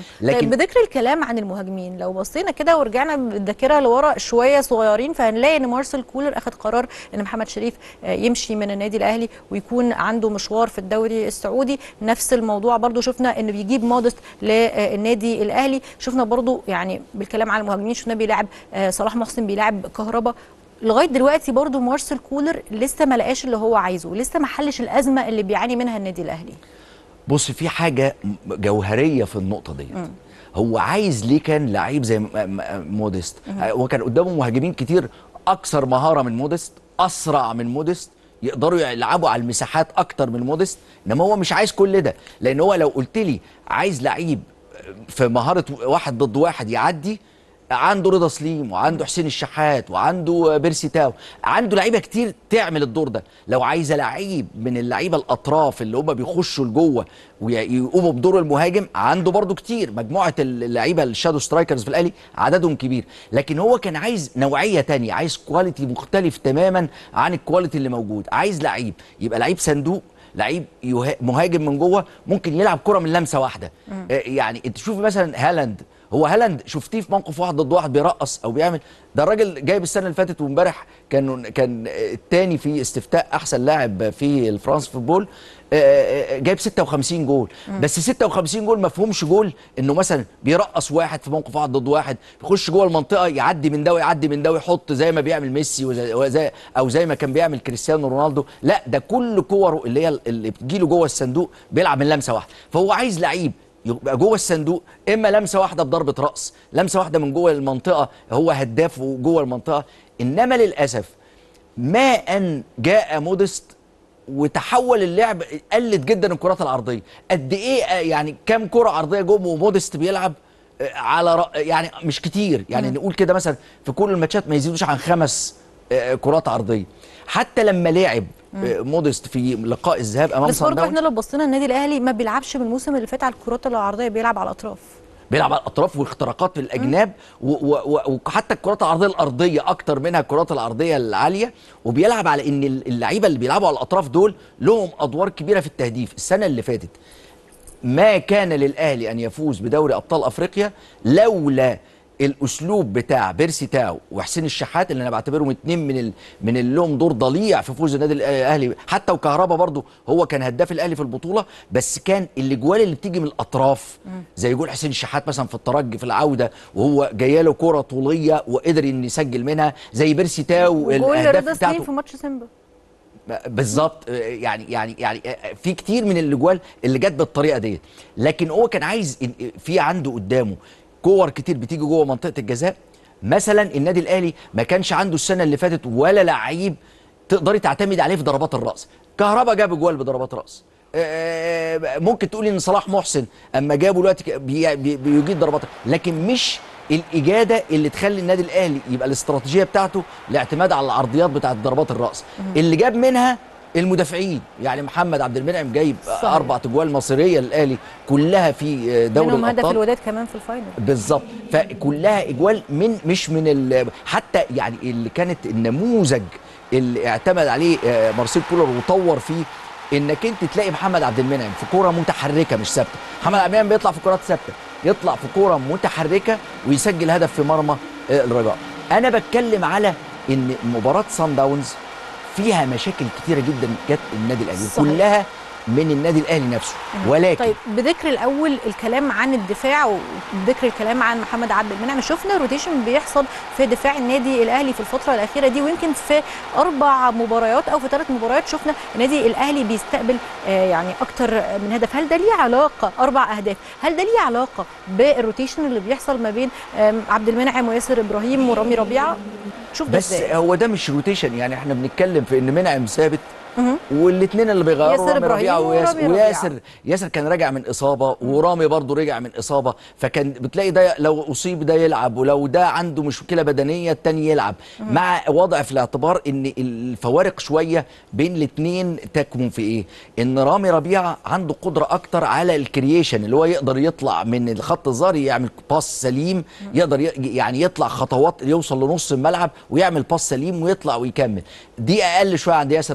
لكن طيب بذكر الكلام عن المهاجمين لو بصينا كده ورجعنا بالذاكره لورا شويه صغيرين فهنلاقي ان مارسيل كولر اخذ قرار ان محمد شريف آه، يمشي من النادي الاهلي ويكون عنده مشوار في الدوري السعودي نفس الموضوع برضو شفنا انه بيجيب مودست للنادي الاهلي شفنا برضو يعني بالكلام عن المهاجمين شفنا بيلعب آه، صلاح محسن بيلعب كهربا لغايه دلوقتي برضو مارسيل كولر لسه ما لقاش اللي هو عايزه لسه ما حلش الازمه اللي بيعاني منها النادي الاهلي بص في حاجه جوهريه في النقطه ديت هو عايز ليه كان لعيب زي م- م- موديست هو كان قدامه مهاجمين كتير اكثر مهاره من موديست اسرع من موديست يقدروا يلعبوا على المساحات اكتر من موديست انما هو مش عايز كل ده لان هو لو قلت لي عايز لعيب في مهاره واحد ضد واحد يعدي عنده رضا سليم وعنده حسين الشحات وعنده بيرسي تاو عنده لعيبه كتير تعمل الدور ده لو عايزه لعيب من اللعيبه الاطراف اللي هم بيخشوا لجوه ويقوموا بدور المهاجم عنده برضو كتير مجموعه اللعيبه الشادو سترايكرز في الاهلي عددهم كبير لكن هو كان عايز نوعيه تانية عايز كواليتي مختلف تماما عن الكواليتي اللي موجود عايز لعيب يبقى لعيب صندوق لعيب يها- مهاجم من جوه ممكن يلعب كره من لمسه واحده آه، يعني انت شوف مثلا هالاند هو هالاند شفتيه في موقف واحد ضد واحد بيرقص او بيعمل ده الراجل جايب السنه اللي فاتت وامبارح كان كان الثاني في استفتاء احسن لاعب في الفرنس فوتبول آه، آه، جايب 56 جول بس 56 جول ما فيهمش جول انه مثلا بيرقص واحد في موقف واحد ضد واحد يخش جوه المنطقه يعدي من ده ويعدي من ده ويحط زي ما بيعمل ميسي وزي وزي او زي ما كان بيعمل كريستيانو رونالدو لا ده كل كوره اللي هي اللي بتجيله جوه الصندوق بيلعب من لمسه واحده فهو عايز لعيب يبقى جوه الصندوق اما لمسه واحده بضربه راس لمسه واحده من جوه المنطقه هو هداف جوه المنطقه انما للاسف ما ان جاء مودست وتحول اللعب قلت جدا الكرات العرضيه قد ايه آه، يعني كام كره عرضيه جم ومودست بيلعب آه، على رأ... يعني مش كتير يعني نقول كده مثلا في كل الماتشات ما يزيدوش عن خمس آه، كرات عرضيه حتى لما لعب آه، مودست في لقاء الذهاب امام بس صن برضه داونز احنا لو بصينا النادي الاهلي ما بيلعبش من الموسم اللي فات على الكرات العرضيه بيلعب على الاطراف بيلعب على الاطراف واختراقات في الاجناب و- و- و- وحتى الكرات العرضيه الارضيه اكتر منها الكرات العرضيه العاليه وبيلعب على ان اللعيبه اللي بيلعبوا على الاطراف دول لهم ادوار كبيره في التهديف السنه اللي فاتت ما كان للاهلي ان يفوز بدوري ابطال افريقيا لولا الاسلوب بتاع بيرسي تاو وحسين الشحات اللي انا بعتبرهم اتنين من ال... من اللي لهم دور ضليع في فوز النادي الاهلي حتى وكهربا برضو هو كان هداف الاهلي في البطوله بس كان الاجوال اللي بتيجي من الاطراف زي جول حسين الشحات مثلا في الترجي في العوده وهو جايه له كره طوليه وقدر ان يسجل منها زي بيرسي تاو وجول الاهداف رضا بتاعته سليم في ماتش سيمبا بالظبط يعني يعني يعني في كتير من الاجوال اللي جت بالطريقه ديت لكن هو كان عايز إن- في عنده قدامه كور كتير بتيجي جوه منطقه الجزاء مثلا النادي الاهلي ما كانش عنده السنه اللي فاتت ولا لعيب تقدري تعتمد عليه في ضربات الراس كهربا جاب جوال بضربات راس آه، ممكن تقولي ان صلاح محسن اما جابه دلوقتي ك- بي- بي- بيجيد ضربات لكن مش الاجاده اللي تخلي النادي الاهلي يبقى الاستراتيجيه بتاعته الاعتماد على العرضيات بتاعت ضربات الراس اللي جاب منها المدافعين يعني محمد عبد المنعم جايب صحيح. اربع تجوال مصيريه للاهلي كلها في دوري منهم هدف الابطال الوداد كمان في الفاينل بالظبط فكلها اجوال من مش من ال- حتى يعني اللي كانت النموذج اللي اعتمد عليه آه، مارسيل كولر وطور فيه انك انت تلاقي محمد عبد المنعم في كوره متحركه مش ثابته محمد عبد المنعم بيطلع في كرات ثابته يطلع في كوره متحركه ويسجل هدف في مرمى آه، الرجاء انا بتكلم على ان مباراه سان داونز فيها مشاكل كتيره جدا جت النادي الاهلي صحيح. كلها من النادي الاهلي نفسه ولكن طيب بذكر الاول الكلام عن الدفاع وبذكر الكلام عن محمد عبد المنعم شفنا روتيشن بيحصل في دفاع النادي الاهلي في الفتره الاخيره دي ويمكن في اربع مباريات او في ثلاث مباريات شفنا النادي الاهلي بيستقبل آه، يعني اكتر من هدف هل ده ليه علاقه اربع اهداف هل ده ليه علاقه بالروتيشن اللي بيحصل ما بين آم، عبد المنعم وياسر ابراهيم ورامي ربيعه شوف ده بس ازاي هو ده مش روتيشن يعني احنا بنتكلم في ان منعم ثابت مهم. والاثنين اللي بيغيروا ياسر رامي إبراهيم ربيعه وياسر, ورامي ربيعة. وياسر ياسر كان راجع من اصابه ورامي برضه رجع من اصابه فكان بتلاقي ده لو اصيب ده يلعب ولو ده عنده مشكله بدنيه التاني يلعب مع وضع في الاعتبار ان الفوارق شويه بين الاثنين تكمن في ايه ان رامي ربيعه عنده قدره اكتر على الكرييشن اللي هو يقدر يطلع من الخط الظهري يعمل باس سليم يقدر ي- يعني يطلع خطوات يوصل لنص الملعب ويعمل باس سليم ويطلع ويكمل دي اقل شويه عند ياسر ابراهيم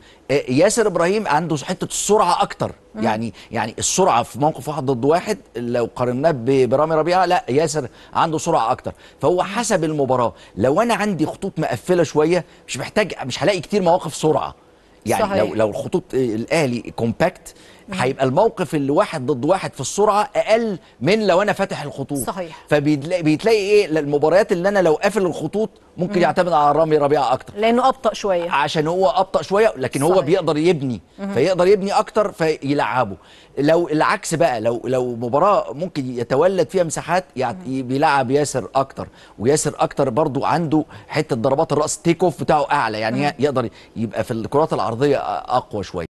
آه، ياسر ابراهيم عنده حته السرعه اكتر يعني يعني السرعه في موقف واحد ضد واحد لو قارناه ب- برامي ربيعه لا ياسر عنده سرعه اكتر فهو حسب المباراه لو انا عندي خطوط مقفله شويه مش محتاج مش هلاقي كتير مواقف سرعه يعني صحيح. لو لو الخطوط آه، الاهلي كومباكت هيبقى الموقف اللي واحد ضد واحد في السرعه اقل من لو انا فاتح الخطوط صحيح. فبيتلاقي بيتلاقي ايه المباريات اللي انا لو قافل الخطوط ممكن يعتمد على رامي ربيعه اكتر لانه ابطا شويه عشان هو ابطا شويه لكن هو صحيح. بيقدر يبني فيقدر يبني اكتر فيلعبه لو العكس بقى لو لو مباراه ممكن يتولد فيها مساحات يعني بيلعب ياسر اكتر وياسر اكتر برضو عنده حته ضربات الراس تيك اوف بتاعه اعلى يعني يقدر يبقى في الكرات العرضيه اقوى شويه